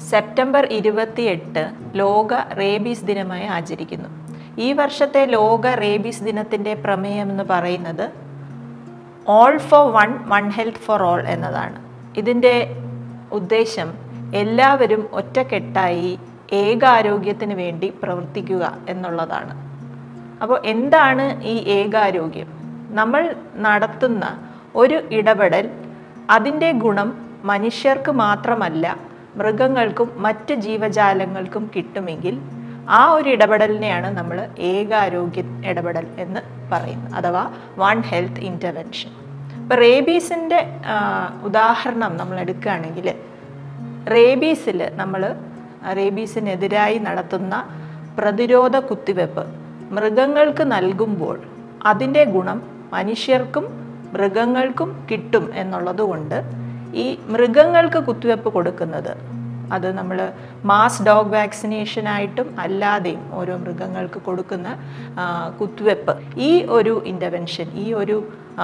September ഇരുപത്തിയെട്ട് ലോക rabies ദിനമായി ആചരിക്കുന്നു ഈ വർഷത്തെ ലോക റേബീസ് ദിനത്തിൻ്റെ പ്രമേയം എന്ന് പറയുന്നത് all for one one health for all എന്നതാണ് ഇതിൻ്റെ ഉദ്ദേശം എല്ലാവരും ഒറ്റക്കെട്ടായി ഏകാരോഗ്യത്തിന് വേണ്ടി പ്രവർത്തിക്കുക എന്നുള്ളതാണ് അപ്പോൾ എന്താണ് ഈ ഏകാരോഗ്യം നമ്മൾ നടത്തുന്ന ഒരു ഇടപെടൽ അതിൻ്റെ ഗുണം മനുഷ്യർക്ക് മാത്രമല്ല മൃഗങ്ങൾക്കും മറ്റ് ജീവജാലങ്ങൾക്കും കിട്ടുമെങ്കിൽ ആ ഒരു ഇടപെടലിനെയാണ് നമ്മൾ ഏകാരോഗ്യ ഇടപെടൽ എന്ന് പറയുന്നത് അഥവാ വൺ ഹെൽത്ത് ഇൻ്റർവെൻഷൻ ഇപ്പോൾ റേബീസിൻ്റെ ഉദാഹരണം നമ്മൾ എടുക്കുകയാണെങ്കിൽ റേബീസിൽ നമ്മൾ റേബീസിനെതിരായി നടത്തുന്ന പ്രതിരോധ കുത്തിവെപ്പ് മൃഗങ്ങൾക്ക് നൽകുമ്പോൾ അതിൻ്റെ ഗുണം മനുഷ്യർക്കും മൃഗങ്ങൾക്കും കിട്ടും എന്നുള്ളത് കൊണ്ട് ഈ മൃഗങ്ങൾക്ക് കുത്തിവെപ്പ് കൊടുക്കുന്നത് അത് നമ്മൾ മാസ് ഡോഗ് വാക്സിനേഷനായിട്ടും അല്ലാതെയും ഓരോ മൃഗങ്ങൾക്ക് കൊടുക്കുന്ന ആ, കുത്തിവെപ്പ് ഈ ഒരു ഇൻ്റർവെൻഷൻ ഈ ഒരു ആ,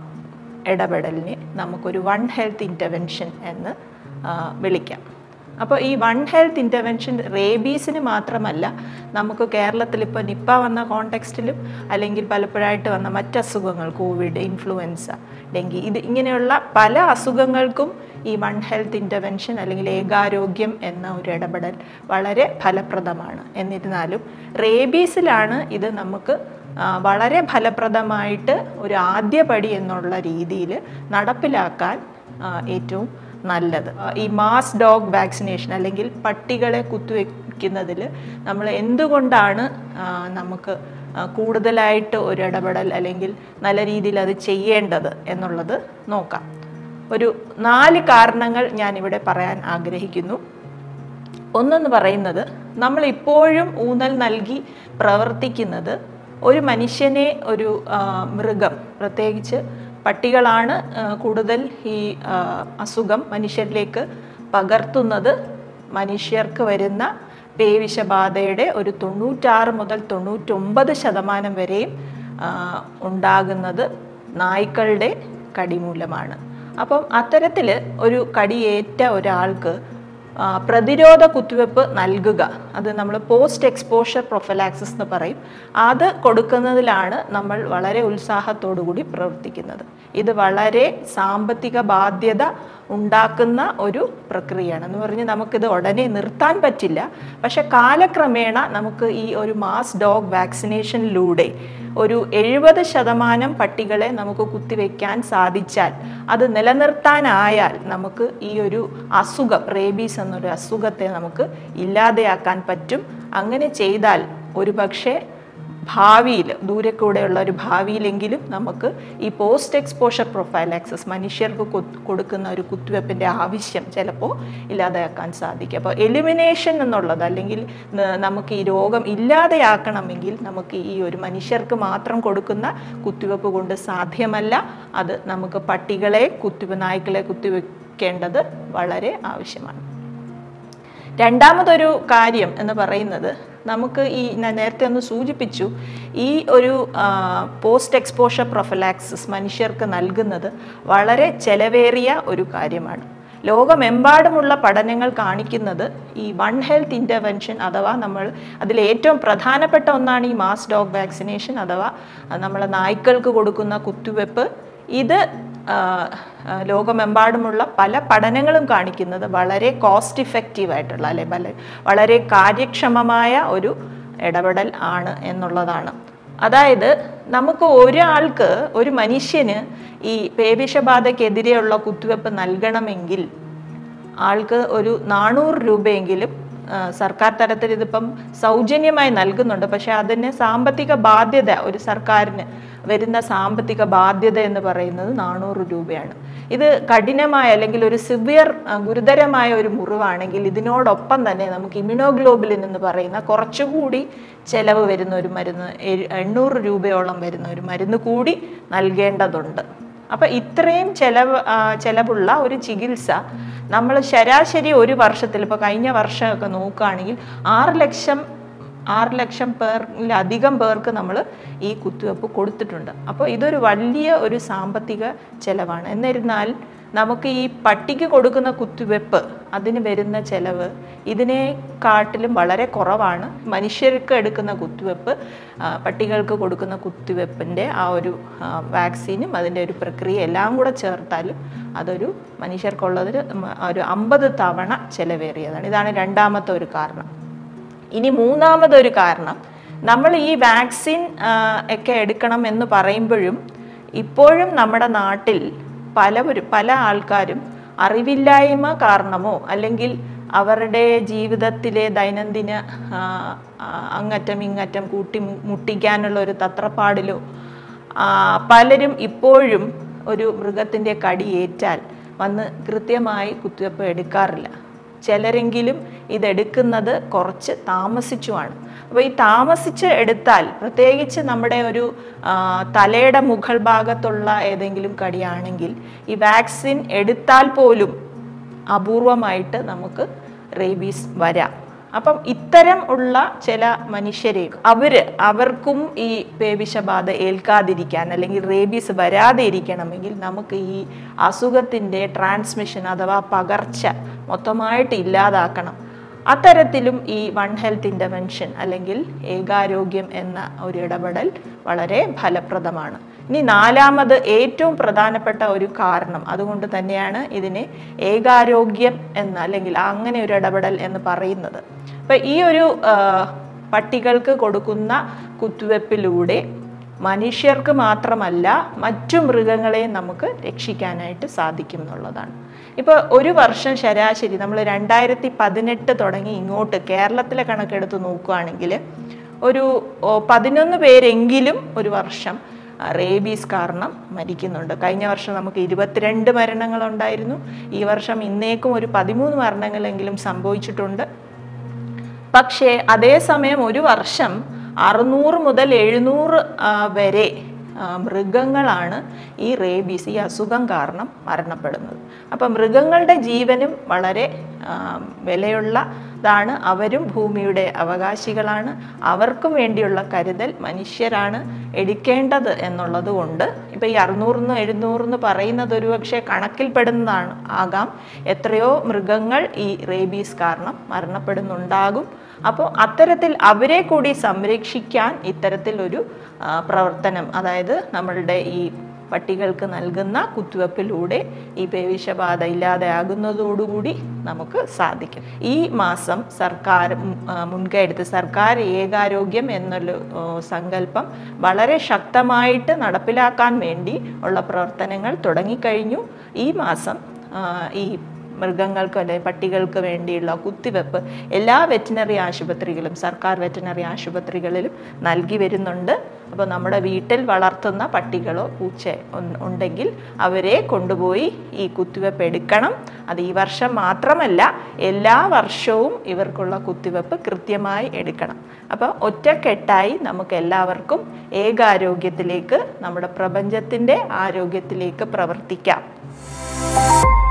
ഇടപെടലിനെ നമുക്കൊരു വൺ ഹെൽത്ത് ഇൻ്റർവെൻഷൻ എന്ന് ആ, വിളിക്കാം അപ്പോൾ ഈ വൺ ഹെൽത്ത് ഇൻ്റർവെൻഷൻ റേബീസിന് മാത്രമല്ല നമുക്ക് കേരളത്തിൽ ഇപ്പോൾ നിപ്പ വന്ന കോണ്ടെക്സ്റ്റിലും അല്ലെങ്കിൽ പലപ്പോഴായിട്ട് വന്ന മറ്റ് അസുഖങ്ങൾ കോവിഡ് ഇൻഫ്ലുവൻസ ഡെങ്കി ഇത് ഇങ്ങനെയുള്ള പല അസുഖങ്ങൾക്കും ഈ വൺ ഹെൽത്ത് ഇൻ്റർവെൻഷൻ അല്ലെങ്കിൽ ഏകാരോഗ്യം എന്ന ഒരു ഇടപെടൽ വളരെ ഫലപ്രദമാണ് എന്നിരുന്നാലും റേബീസിലാണ് ഇത് നമുക്ക് ആ, വളരെ ഫലപ്രദമായിട്ട് ഒരു ആദ്യപടി എന്നുള്ള രീതിയിൽ നടപ്പിലാക്കാൻ ആ, ഏറ്റവും നല്ലത് ആ, ഈ മാസ് ഡോഗ് വാക്സിനേഷൻ അല്ലെങ്കിൽ പട്ടികളെ കുത്തിവെക്കുന്നതിൽ നമ്മൾ എന്തുകൊണ്ടാണ് ആ, നമുക്ക് ആ, കൂടുതലായിട്ട് ഒരു ഇടപെടൽ അല്ലെങ്കിൽ നല്ല രീതിയിൽ അത് ചെയ്യേണ്ടത് എന്നുള്ളത് നോക്കാം ഒരു നാല് കാരണങ്ങൾ ഞാനിവിടെ പറയാൻ ആഗ്രഹിക്കുന്നു ഒന്നെന്ന് പറയുന്നത് നമ്മൾ ഇപ്പോഴും ഊന്നൽ നൽകി പ്രവർത്തിക്കുന്നത് ഒരു മനുഷ്യനെ ഒരു ആ, മൃഗം പ്രത്യേകിച്ച് പട്ടികളാണ് ആ, കൂടുതൽ ഈ ആ, അസുഖം മനുഷ്യരിലേക്ക് പകർത്തുന്നത് മനുഷ്യർക്ക് വരുന്ന പേവിഷബാധയുടെ ഒരു തൊണ്ണൂറ്റാറ് മുതൽ തൊണ്ണൂറ്റൊമ്പത് ശതമാനം വരെയും ആ, ഉണ്ടാകുന്നത് നായ്ക്കളുടെ കടിമൂലമാണ് അപ്പം അത്തരത്തിൽ ഒരു കടിയേറ്റ ഒരാൾക്ക് ആ, പ്രതിരോധ കുത്തിവെപ്പ് നൽകുക അത് നമ്മൾ പോസ്റ്റ് എക്സ്പോഷർ പ്രൊഫലാക്സിസ് എന്ന് പറയും അത് കൊടുക്കുന്നതിലാണ് നമ്മൾ വളരെ ഉത്സാഹത്തോടു കൂടി പ്രവർത്തിക്കുന്നത് ഇത് വളരെ സാമ്പത്തിക ബാധ്യത ഉണ്ടാക്കുന്ന ഒരു പ്രക്രിയയാണ് എന്ന് പറഞ്ഞ് നമുക്കിത് ഉടനെ നിർത്താൻ പറ്റില്ല പക്ഷെ കാലക്രമേണ നമുക്ക് ഈ ഒരു മാസ് ഡോഗ് വാക്സിനേഷനിലൂടെ ഒരു എഴുപത് ശതമാനം പട്ടികളെ നമുക്ക് കുത്തിവെക്കാൻ സാധിച്ചാൽ അത് നിലനിർത്താനായാൽ നമുക്ക് ഈ ഒരു അസുഖം റേബീസ് എന്നൊരു അസുഖത്തെ നമുക്ക് ഇല്ലാതെയാക്കാൻ പറ്റും അങ്ങനെ ചെയ്താൽ ഒരു പക്ഷേ ഭാവിയിൽ ദൂരെ കൂടെയുള്ള ഒരു ഭാവിയിലെങ്കിലും നമുക്ക് ഈ പോസ്റ്റ് എക്സ്പോഷർ പ്രൊഫൈലാക്സിസ് മനുഷ്യർക്ക് കൊ- കൊടുക്കുന്ന ഒരു കുത്തിവെപ്പിൻ്റെ ആവശ്യം ചിലപ്പോൾ ഇല്ലാതെയാക്കാൻ സാധിക്കും അപ്പോൾ എലിമിനേഷൻ എന്നുള്ളത് അല്ലെങ്കിൽ ന- നമുക്ക് ഈ രോഗം ഇല്ലാതെയാക്കണമെങ്കിൽ നമുക്ക് ഈ ഒരു മനുഷ്യർക്ക് മാത്രം കൊടുക്കുന്ന കുത്തിവെപ്പ് കൊണ്ട് സാധ്യമല്ല അത് നമുക്ക് പട്ടികളെ കുത്തിവെ നായ്ക്കളെ കുത്തിവെക്കേണ്ടത് വളരെ ആവശ്യമാണ് രണ്ടാമതൊരു കാര്യം എന്ന് പറയുന്നത് നമുക്ക് ഈ ഞാൻ നേരത്തെ ഒന്ന് സൂചിപ്പിച്ചു ഈ ഒരു പോസ്റ്റ് എക്സ്പോഷർ പ്രൊഫലാക്സിസ് മനുഷ്യർക്ക് നൽകുന്നത് വളരെ ചെലവേറിയ ഒരു കാര്യമാണ് ലോകമെമ്പാടുമുള്ള പഠനങ്ങൾ കാണിക്കുന്നത് ഈ വൺ ഹെൽത്ത് ഇൻ്റർവെൻഷൻ അഥവാ നമ്മൾ അതിൽ ഏറ്റവും പ്രധാനപ്പെട്ട ഒന്നാണ് ഈ മാസ് ഡോഗ് വാക്സിനേഷൻ അഥവാ നമ്മൾ നായ്ക്കൾക്ക് കൊടുക്കുന്ന കുത്തിവെപ്പ് ഇത് ആ, ആ, ലോകമെമ്പാടുമുള്ള പല പഠനങ്ങളും കാണിക്കുന്നത് വളരെ കോസ്റ്റ് ഇഫക്റ്റീവ് ആയിട്ടുള്ള അല്ലെ വല- വളരെ കാര്യക്ഷമമായ ഒരു ഇടപെടൽ ആണ് എന്നുള്ളതാണ് അതായത് നമുക്ക് ഒരാൾക്ക് ഒരു മനുഷ്യന് ഈ പേവിഷബാധയ്ക്കെതിരെയുള്ള കുത്തിവെപ്പ് നൽകണമെങ്കിൽ ആൾക്ക് ഒരു നാനൂറ് രൂപയെങ്കിലും ആ, സർക്കാർ തലത്തിൽ ഇതിപ്പം സൗജന്യമായി നൽകുന്നുണ്ട് പക്ഷെ അതിന് സാമ്പത്തിക ബാധ്യത ഒരു സർക്കാരിന് വരുന്ന സാമ്പത്തിക ബാധ്യത എന്ന് പറയുന്നത് നാനൂറ് രൂപയാണ് ഇത് കഠിനമായ അല്ലെങ്കിൽ ഒരു സിവിയർ ഗുരുതരമായ ഒരു മുറിവാണെങ്കിൽ ഇതിനോടൊപ്പം തന്നെ നമുക്ക് ഇമ്യൂണോഗ്ലോബുലിൻ എന്ന് പറയുന്ന കുറച്ചുകൂടി ചെലവ് വരുന്ന ഒരു മരുന്ന് എഴ്- എണ്ണൂറ് രൂപയോളം വരുന്ന ഒരു മരുന്ന് കൂടി നൽകേണ്ടതുണ്ട് അപ്പം ഇത്രയും ചെലവ് ആ, ചെലവുള്ള ഒരു ചികിത്സ നമ്മൾ ശരാശരി ഒരു വർഷത്തിൽ ഇപ്പോൾ കഴിഞ്ഞ വർഷമൊക്കെ നോക്കുകയാണെങ്കിൽ ആറ് ലക്ഷം ആറ് ലക്ഷം പേരിലധികം പേർക്ക് നമ്മൾ ഈ കുത്തിവെപ്പ് കൊടുത്തിട്ടുണ്ട് അപ്പോൾ ഇതൊരു വലിയ ഒരു സാമ്പത്തിക ചെലവാണ് എന്നിരുന്നാൽ നമുക്ക് ഈ പട്ടിക്ക് കൊടുക്കുന്ന കുത്തിവെപ്പ് അതിന് വരുന്ന ചെലവ് ഇതിനെക്കാട്ടിലും വളരെ കുറവാണ് മനുഷ്യർക്ക് എടുക്കുന്ന കുത്തിവെപ്പ് ആ, പട്ടികൾക്ക് കൊടുക്കുന്ന കുത്തിവെപ്പിൻ്റെ ആ ഒരു ആ, വാക്സിനും അതിൻ്റെ ഒരു പ്രക്രിയ എല്ലാം കൂടെ ചേർത്താലും അതൊരു മനുഷ്യർക്കുള്ളതിൽ ഒരു അമ്പത് തവണ ചെലവേറിയതാണ് ഇതാണ് രണ്ടാമത്തെ ഒരു കാരണം ഇനി മൂന്നാമതൊരു കാരണം നമ്മൾ ഈ വാക്സിൻ ആ, ഒക്കെ എടുക്കണം എന്ന് പറയുമ്പോഴും ഇപ്പോഴും നമ്മുടെ നാട്ടിൽ പലവരും പല ആൾക്കാരും അറിവില്ലായ്മ കാരണമോ അല്ലെങ്കിൽ അവരുടെ ജീവിതത്തിലെ ദൈനംദിന ആ, ആ, അങ്ങറ്റം ഇങ്ങറ്റം കൂട്ടി മു- മുട്ടിക്കാനുള്ള ഒരു തത്രപ്പാടിലോ ആ, പലരും ഇപ്പോഴും ഒരു മൃഗത്തിൻ്റെ കടിയേറ്റാൽ വന്ന് കൃത്യമായി കുത്തിവെപ്പ് എടുക്കാറില്ല ചിലരെങ്കിലും ഇതെടുക്കുന്നത് കുറച്ച് താമസിച്ചുമാണ് അപ്പോൾ ഈ താമസിച്ച് എടുത്താൽ പ്രത്യേകിച്ച് നമ്മുടെ ഒരു ആ, തലയുടെ മുകൾ ഭാഗത്തുള്ള ഏതെങ്കിലും കടിയാണെങ്കിൽ ഈ വാക്സിൻ എടുത്താൽ പോലും അപൂർവമായിട്ട് നമുക്ക് റേബീസ് വരാം അപ്പം ഇത്തരം ഉള്ള ചില മനുഷ്യരെ അവര് അവർക്കും ഈ പേവിഷബാധ ഏൽക്കാതിരിക്കാൻ അല്ലെങ്കിൽ റേബീസ് വരാതെ ഇരിക്കണമെങ്കിൽ നമുക്ക് ഈ അസുഖത്തിൻ്റെ ട്രാൻസ്മിഷൻ അഥവാ പകർച്ച മൊത്തമായിട്ട് ഇല്ലാതാക്കണം അത്തരത്തിലും ഈ വൺ ഹെൽത്ത് ഇൻ്റർവെൻഷൻ അല്ലെങ്കിൽ ഏകാരോഗ്യം എന്ന ഒരു ഇടപെടൽ വളരെ ഫലപ്രദമാണ് ഇനി നാലാമത് ഏറ്റവും പ്രധാനപ്പെട്ട ഒരു കാരണം അതുകൊണ്ട് തന്നെയാണ് ഇതിനെ ഏകാരോഗ്യം എന്ന അല്ലെങ്കിൽ അങ്ങനെ ഒരു ഇടപെടൽ എന്ന് പറയുന്നത് അപ്പം ഈ ഒരു ആ, പട്ടികൾക്ക് കൊടുക്കുന്ന കുത്തിവെപ്പിലൂടെ മനുഷ്യർക്ക് മാത്രമല്ല മറ്റു മൃഗങ്ങളെ നമുക്ക് രക്ഷിക്കാനായിട്ട് സാധിക്കും എന്നുള്ളതാണ് ഇപ്പോൾ ഒരു വർഷം ശരാശരി നമ്മൾ രണ്ടായിരത്തി പതിനെട്ട് തുടങ്ങി ഇങ്ങോട്ട് കേരളത്തിലെ കണക്കെടുത്ത് നോക്കുകയാണെങ്കിൽ ഒരു ഓ, പതിനൊന്ന് പേരെങ്കിലും ഒരു വർഷം ആ, റേബീസ് കാരണം മരിക്കുന്നുണ്ട് കഴിഞ്ഞ വർഷം നമുക്ക് ഇരുപത്തിരണ്ട് മരണങ്ങളുണ്ടായിരുന്നു ഈ വർഷം ഇന്നേക്കും ഒരു പതിമൂന്ന് മരണങ്ങളെങ്കിലും സംഭവിച്ചിട്ടുണ്ട് പക്ഷേ അതേസമയം ഒരു വർഷം അറുന്നൂറ് മുതൽ എഴുന്നൂറ് ആ, വരെ ആ, മൃഗങ്ങളാണ് ഈ റേബീസ് ഈ അസുഖം കാരണം മരണപ്പെടുന്നത് അപ്പം മൃഗങ്ങളുടെ ജീവനും വളരെ ആ, വിലയുള്ളതാണ് അവരും ഭൂമിയുടെ അവകാശികളാണ് അവർക്കും വേണ്ടിയുള്ള കരുതൽ മനുഷ്യരാണ് എടുക്കേണ്ടത് എന്നുള്ളത് കൊണ്ട് ഇപ്പം ഈ അറുന്നൂറിന്ന് എഴുന്നൂറെന്ന് പറയുന്നത് ഒരുപക്ഷെ കണക്കിൽപ്പെടുന്നതാണ് ആകാം എത്രയോ മൃഗങ്ങൾ ഈ റേബീസ് കാരണം മരണപ്പെടുന്നുണ്ടാകും അപ്പോൾ അത്തരത്തിൽ അവരെ കൂടി സംരക്ഷിക്കാൻ ഇത്തരത്തിലൊരു ആ, പ്രവർത്തനം അതായത് നമ്മളുടെ ഈ പട്ടികൾക്ക് നൽകുന്ന കുത്തിവെപ്പിലൂടെ ഈ പേവിഷബാധ ഇല്ലാതെയാകുന്നതോടുകൂടി നമുക്ക് സാധിക്കും ഈ മാസം സർക്കാർ ഉം, ആ, മുൻകൈ എടുത്ത് സർക്കാർ ഏകാരോഗ്യം എന്നൊരു ഓ, സങ്കല്പം വളരെ ശക്തമായിട്ട് നടപ്പിലാക്കാൻ വേണ്ടി ഉള്ള പ്രവർത്തനങ്ങൾ തുടങ്ങിക്കഴിഞ്ഞു ഈ മാസം ആ, ഈ മൃഗങ്ങൾക്ക് അല്ലെങ്കിൽ പട്ടികൾക്ക് വേണ്ടിയുള്ള കുത്തിവെപ്പ് എല്ലാ വെറ്റിനറി ആശുപത്രികളും സർക്കാർ വെറ്റിനറി ആശുപത്രികളിലും നൽകി വരുന്നുണ്ട് അപ്പോൾ നമ്മുടെ വീട്ടിൽ വളർത്തുന്ന പട്ടികളോ പൂച്ച ഉൺ- ഉണ്ടെങ്കിൽ അവരെ കൊണ്ടുപോയി ഈ കുത്തിവെപ്പ് എടുക്കണം അത് ഈ വർഷം മാത്രമല്ല എല്ലാ വർഷവും ഇവർക്കുള്ള കുത്തിവെപ്പ് കൃത്യമായി എടുക്കണം അപ്പോൾ ഒറ്റക്കെട്ടായി നമുക്ക് എല്ലാവർക്കും ഏകാരോഗ്യത്തിലേക്ക് നമ്മുടെ പ്രപഞ്ചത്തിൻ്റെ ആരോഗ്യത്തിലേക്ക് പ്രവർത്തിക്കാം